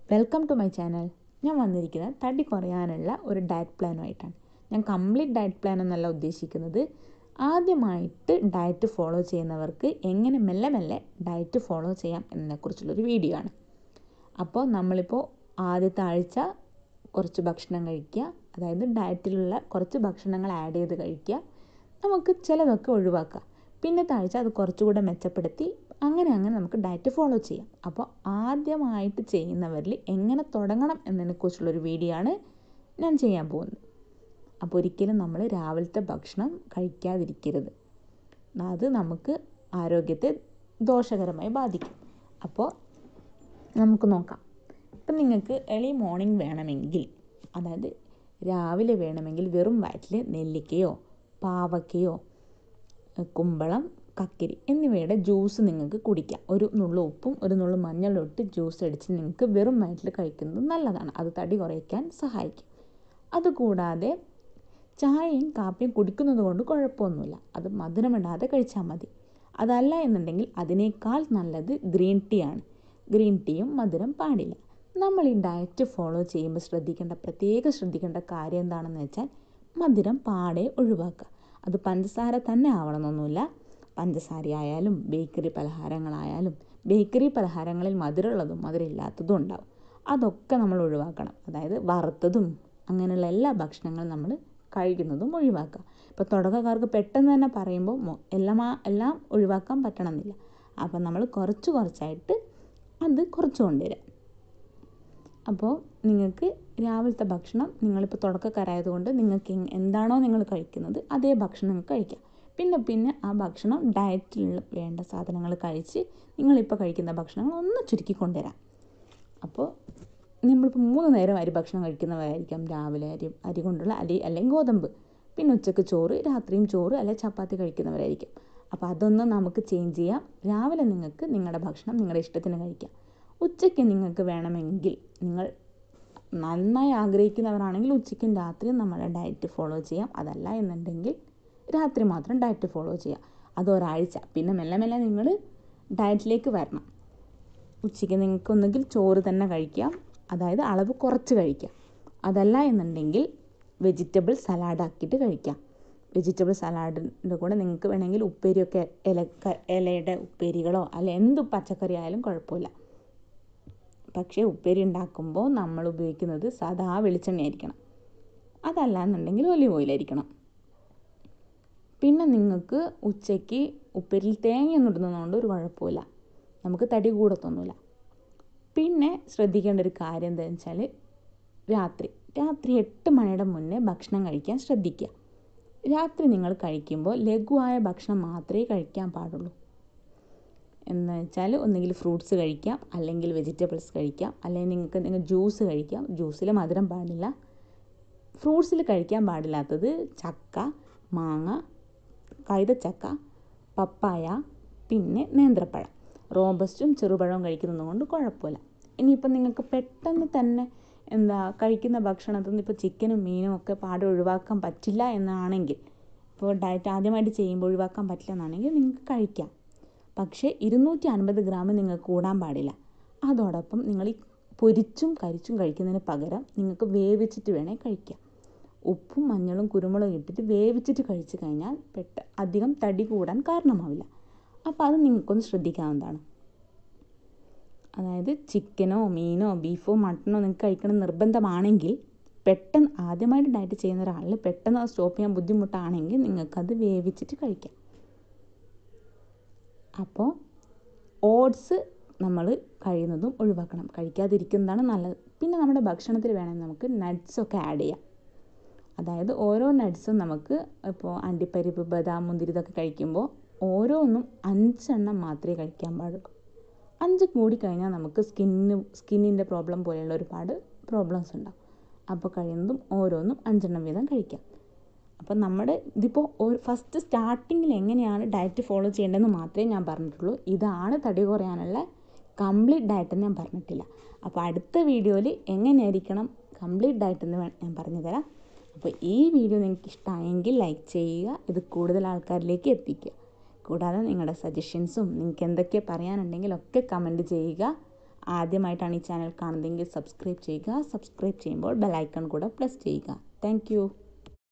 welcome to my channel ഞാൻ വന്നിരിക്കുന്നത് തടി കുറയാനുള്ള ഒരു ഡയറ്റ് പ്ലാനുമായിട്ടാണ് ഞാൻ കംപ്ലീറ്റ് ഡയറ്റ് പ്ലാൻ എന്നല്ല ഉദ്ദേശിക്കുന്നത് ആദ്യമായിട്ട് ഡയറ്റ് ഫോളോ ചെയ്യുന്നവർക്ക് എങ്ങനെ മെല്ലെ മെല്ലെ ഡയറ്റ് ഫോളോ ചെയ്യാം എന്നതിനെക്കുറിച്ചുള്ളൊരു വീഡിയോ ആണ് അപ്പോൾ നമ്മളിപ്പോൾ ആദ്യത്തെ ആഴ്ച കുറച്ച് ഭക്ഷണം കഴിക്കുക അതായത് ഡയറ്റിലുള്ള കുറച്ച് ഭക്ഷണങ്ങൾ ആഡ് ചെയ്ത് കഴിക്കുക നമുക്ക് ചിലതൊക്കെ ഒഴിവാക്കുക പിന്നത്തെ ആഴ്ച അത് കുറച്ചുകൂടെ മെച്ചപ്പെടുത്തി അങ്ങനെ അങ്ങനെ നമുക്ക് ഡയറ്റ് ഫോളോ ചെയ്യാം അപ്പോൾ ആദ്യമായിട്ട് ചെയ്യുന്നവരിൽ എങ്ങനെ തുടങ്ങണം എന്നതിനെക്കുറിച്ചുള്ളൊരു വീഡിയോ ആണ് ഞാൻ ചെയ്യാൻ പോകുന്നത് അപ്പോൾ ഒരിക്കലും നമ്മൾ രാവിലത്തെ ഭക്ഷണം കഴിക്കാതിരിക്കരുത് അത് നമുക്ക് ആരോഗ്യത്തെ ദോഷകരമായി ബാധിക്കും അപ്പോൾ നമുക്ക് നോക്കാം ഇപ്പം നിങ്ങൾക്ക് ഏർലി മോർണിംഗ് വേണമെങ്കിൽ അതായത് രാവിലെ വേണമെങ്കിൽ വെറും വയറ്റിൽ നെല്ലിക്കയോ പാവക്കയോ കുമ്പളം കക്കിരി എന്നിവയുടെ ജ്യൂസ് നിങ്ങൾക്ക് കുടിക്കാം ഒരു നുള്ളു ഉപ്പും ഒരു നുള്ളു മഞ്ഞളും ഇട്ട് ജ്യൂസ് അടിച്ച് നിങ്ങൾക്ക് വെറും വയറ്റിൽ കഴിക്കുന്നത് നല്ലതാണ് അത് തടി കുറയ്ക്കാൻ സഹായിക്കും അതുകൂടാതെ ചായയും കാപ്പിയും കുടിക്കുന്നത് കൊണ്ട് കുഴപ്പമൊന്നുമില്ല അത് മധുരമിടാതെ കഴിച്ചാൽ മതി അതല്ല എന്നുണ്ടെങ്കിൽ അതിനേക്കാൾ നല്ലത് ഗ്രീൻ ടീ ആണ് ഗ്രീൻ ടീയും മധുരം പാടില്ല നമ്മൾ ഈ ഡയറ്റ് ഫോളോ ചെയ്യുമ്പോൾ ശ്രദ്ധിക്കേണ്ട പ്രത്യേകം ശ്രദ്ധിക്കേണ്ട കാര്യം എന്താണെന്ന് വെച്ചാൽ മധുരം പാടെ ഒഴിവാക്കുക അത് പഞ്ചസാര തന്നെ ആവണമെന്നൊന്നുമില്ല പഞ്ചസാര ആയാലും ബേക്കറി പലഹാരങ്ങളായാലും ബേക്കറി പലഹാരങ്ങളിൽ മധുരമുള്ളതും മധുരമില്ലാത്തതും ഉണ്ടാവും അതൊക്കെ നമ്മൾ ഒഴിവാക്കണം അതായത് വറുത്തതും അങ്ങനെയുള്ള എല്ലാ ഭക്ഷണങ്ങളും നമ്മൾ കഴിക്കുന്നതും ഒഴിവാക്കുക ഇപ്പോൾ തുടക്കക്കാർക്ക് പെട്ടെന്ന് തന്നെ പറയുമ്പോൾ എല്ലാം എല്ലാം ഒഴിവാക്കാൻ പറ്റണമെന്നില്ല അപ്പം നമ്മൾ കുറച്ച് കുറച്ചായിട്ട് അത് കുറച്ച് കൊണ്ടുവരാം അപ്പോൾ നിങ്ങൾക്ക് രാവിലത്തെ ഭക്ഷണം നിങ്ങളിപ്പോൾ തുടക്കക്കാരായതുകൊണ്ട് നിങ്ങൾക്ക് എന്താണോ നിങ്ങൾ കഴിക്കുന്നത് അതേ ഭക്ഷണം നിങ്ങൾക്ക് കഴിക്കാം പിന്നെ പിന്നെ ആ ഭക്ഷണം ഡയറ്റിൽ വേണ്ട സാധനങ്ങൾ കഴിച്ച് നിങ്ങളിപ്പോൾ കഴിക്കുന്ന ഭക്ഷണങ്ങൾ ഒന്ന് ചുരുക്കി കൊണ്ടുവരാം അപ്പോൾ നമ്മളിപ്പോൾ മൂന്ന് നേരം അരി ഭക്ഷണം കഴിക്കുന്നവരായിരിക്കാം രാവിലെ അരി അരി കൊണ്ടുള്ള അരി അല്ലെങ്കിൽ ഗോതമ്പ് പിന്നെ ഉച്ചക്ക് ചോറ് രാത്രിയും ചോറ് അല്ലെങ്കിൽ ചപ്പാത്തി കഴിക്കുന്നവരായിരിക്കും അപ്പോൾ അതൊന്നും നമുക്ക് ചേഞ്ച് ചെയ്യാം രാവിലെ നിങ്ങൾക്ക് നിങ്ങളുടെ ഭക്ഷണം നിങ്ങളുടെ ഇഷ്ടത്തിന് കഴിക്കാം ഉച്ചയ്ക്ക് നിങ്ങൾക്ക് വേണമെങ്കിൽ നിങ്ങൾ നന്നായി ആഗ്രഹിക്കുന്നവരാണെങ്കിൽ ഉച്ചയ്ക്കും രാത്രിയും നമ്മുടെ ഡയറ്റ് ഫോളോ ചെയ്യാം അതല്ല എന്നുണ്ടെങ്കിൽ രാത്രി മാത്രം ഡയറ്റ് ഫോളോ ചെയ്യാം അത് ഒരാഴ്ച പിന്നെ മെല്ലെ മെല്ലെ നിങ്ങൾ ഡയറ്റിലേക്ക് വരണം ഉച്ചയ്ക്ക് നിങ്ങൾക്ക് ഒന്നുകിൽ ചോറ് തന്നെ കഴിക്കാം അതായത് അളവ് കുറച്ച് കഴിക്കാം അതല്ല എന്നുണ്ടെങ്കിൽ വെജിറ്റബിൾ സലാഡ് ആക്കിയിട്ട് കഴിക്കാം വെജിറ്റബിൾ സലാഡിൻ്റെ കൂടെ നിങ്ങൾക്ക് വേണമെങ്കിൽ ഉപ്പേരിയൊക്കെ ഇല ഇലയുടെ ഉപ്പേരികളോ അല്ല എന്ത് പച്ചക്കറി ആയാലും കുഴപ്പമില്ല പക്ഷേ ഉപ്പേരി ഉണ്ടാക്കുമ്പോൾ നമ്മൾ ഉപയോഗിക്കുന്നത് സാധാ വെളിച്ചെണ്ണ ആയിരിക്കണം അതല്ല എന്നുണ്ടെങ്കിൽ ഒലിവ് ഓയിലായിരിക്കണം പിന്നെ നിങ്ങൾക്ക് ഉച്ചയ്ക്ക് ഉപ്പേരിയിൽ തേങ്ങയൊന്നും ഇടുന്നതുകൊണ്ട് ഒരു കുഴപ്പമില്ല നമുക്ക് തടി കൂടത്തൊന്നുമില്ല പിന്നെ ശ്രദ്ധിക്കേണ്ട ഒരു കാര്യം എന്താണെന്ന് വെച്ചാൽ രാത്രി രാത്രി എട്ട് മണിയുടെ മുന്നേ ഭക്ഷണം കഴിക്കാൻ ശ്രദ്ധിക്കുക രാത്രി നിങ്ങൾ കഴിക്കുമ്പോൾ ലഘുവായ ഭക്ഷണം മാത്രമേ കഴിക്കാൻ പാടുള്ളൂ എന്ന് വെച്ചാൽ ഒന്നുകിൽ ഫ്രൂട്ട്സ് കഴിക്കാം അല്ലെങ്കിൽ വെജിറ്റബിൾസ് കഴിക്കാം അല്ലെങ്കിൽ നിങ്ങൾക്ക് നിങ്ങൾ ജ്യൂസ് കഴിക്കാം ജ്യൂസിൽ മധുരം പാടില്ല ഫ്രൂട്ട്സിൽ കഴിക്കാൻ പാടില്ലാത്തത് ചക്ക മാങ്ങ കൈതച്ചക്ക പപ്പായ പിന്നെ നേന്ത്രപ്പഴം റോബസ്റ്റും ചെറുപഴവും കഴിക്കുന്നത് കൊണ്ട് കുഴപ്പമില്ല ഇനിയിപ്പോൾ നിങ്ങൾക്ക് പെട്ടെന്ന് തന്നെ എന്താ കഴിക്കുന്ന ഭക്ഷണത്തിൽ നിന്ന് ഇപ്പോൾ ചിക്കനും മീനും ഒക്കെ പാടെ ഒഴിവാക്കാൻ പറ്റില്ല എന്നാണെങ്കിൽ ഇപ്പോൾ ഡയറ്റ് ആദ്യമായിട്ട് ചെയ്യുമ്പോൾ ഒഴിവാക്കാൻ പറ്റില്ല എന്നാണെങ്കിൽ നിങ്ങൾക്ക് കഴിക്കാം പക്ഷേ ഇരുന്നൂറ്റി അൻപത് ഗ്രാം നിങ്ങൾക്ക് കൂടാൻ പാടില്ല അതോടൊപ്പം നിങ്ങൾ ഈ പൊരിച്ചും കരിച്ചും കഴിക്കുന്നതിന് പകരം നിങ്ങൾക്ക് വേവിച്ചിട്ട് വേണേൽ കഴിക്കാം ഉപ്പും മഞ്ഞളും കുരുമുളകും ഇട്ടിട്ട് വേവിച്ചിട്ട് കഴിച്ചു കഴിഞ്ഞാൽ പെട്ട അധികം തടി കൂടാൻ കാരണമാവില്ല അപ്പോൾ അത് നിങ്ങൾക്കൊന്ന് ശ്രദ്ധിക്കാവുന്നതാണ് അതായത് ചിക്കനോ മീനോ ബീഫോ മട്ടണോ നിങ്ങൾക്ക് കഴിക്കണം നിർബന്ധമാണെങ്കിൽ പെട്ടെന്ന് ആദ്യമായിട്ട് ഡയറ്റ് ചെയ്യുന്ന ഒരാളിൽ പെട്ടെന്ന് അത് സ്റ്റോപ്പ് ചെയ്യാൻ ബുദ്ധിമുട്ടാണെങ്കിൽ നിങ്ങൾക്കത് വേവിച്ചിട്ട് കഴിക്കാം അപ്പോൾ ഓട്സ് നമ്മൾ കഴിയുന്നതും ഒഴിവാക്കണം കഴിക്കാതിരിക്കുന്നതാണ് നല്ലത് പിന്നെ നമ്മുടെ ഭക്ഷണത്തിൽ വേണമെങ്കിൽ നമുക്ക് നട്ട്സൊക്കെ ആഡ് ചെയ്യാം അതായത് ഓരോ നട്ട്സും നമുക്ക് ഇപ്പോൾ അണ്ടിപ്പരിപ്പ് ബദാം മുന്തിരി ഇതൊക്കെ കഴിക്കുമ്പോൾ ഓരോന്നും അഞ്ചെണ്ണം മാത്രമേ കഴിക്കാൻ പാടുള്ളൂ അഞ്ച് കൂടി കഴിഞ്ഞാൽ നമുക്ക് സ്കിന്നിന് സ്കിന്നിൻ്റെ പ്രോബ്ലം പോലെയുള്ള ഒരുപാട് പ്രോബ്ലംസ് ഉണ്ടാവും അപ്പോൾ കഴിയുന്നതും ഓരോന്നും അഞ്ചെണ്ണം വീതം കഴിക്കാം അപ്പം നമ്മുടെ ഇതിപ്പോൾ ഫസ്റ്റ് സ്റ്റാർട്ടിങ്ങിൽ എങ്ങനെയാണ് ഡയറ്റ് ഫോളോ ചെയ്യേണ്ടതെന്ന് മാത്രമേ ഞാൻ പറഞ്ഞിട്ടുള്ളൂ ഇതാണ് തടി കുറയാനുള്ള കംപ്ലീറ്റ് ഡയറ്റ് ഞാൻ പറഞ്ഞിട്ടില്ല അപ്പോൾ അടുത്ത വീഡിയോയിൽ എങ്ങനെയായിരിക്കണം കംപ്ലീറ്റ് ഡയറ്റ് എന്ന് ഞാൻ പറഞ്ഞു തരാം അപ്പോൾ ഈ വീഡിയോ നിങ്ങൾക്ക് ഇഷ്ടമായെങ്കിൽ ലൈക്ക് ചെയ്യുക ഇത് കൂടുതൽ ആൾക്കാരിലേക്ക് എത്തിക്കുക കൂടാതെ നിങ്ങളുടെ സജഷൻസും നിങ്ങൾക്ക് എന്തൊക്കെ പറയാനുണ്ടെങ്കിൽ ഒക്കെ കമൻറ്റ് ചെയ്യുക ആദ്യമായിട്ടാണ് ഈ ചാനൽ കാണുന്നതെങ്കിൽ സബ്സ്ക്രൈബ് ചെയ്യുക സബ്സ്ക്രൈബ് ചെയ്യുമ്പോൾ ബെലൈക്കൺ കൂടെ പ്രസ് ചെയ്യുക താങ്ക്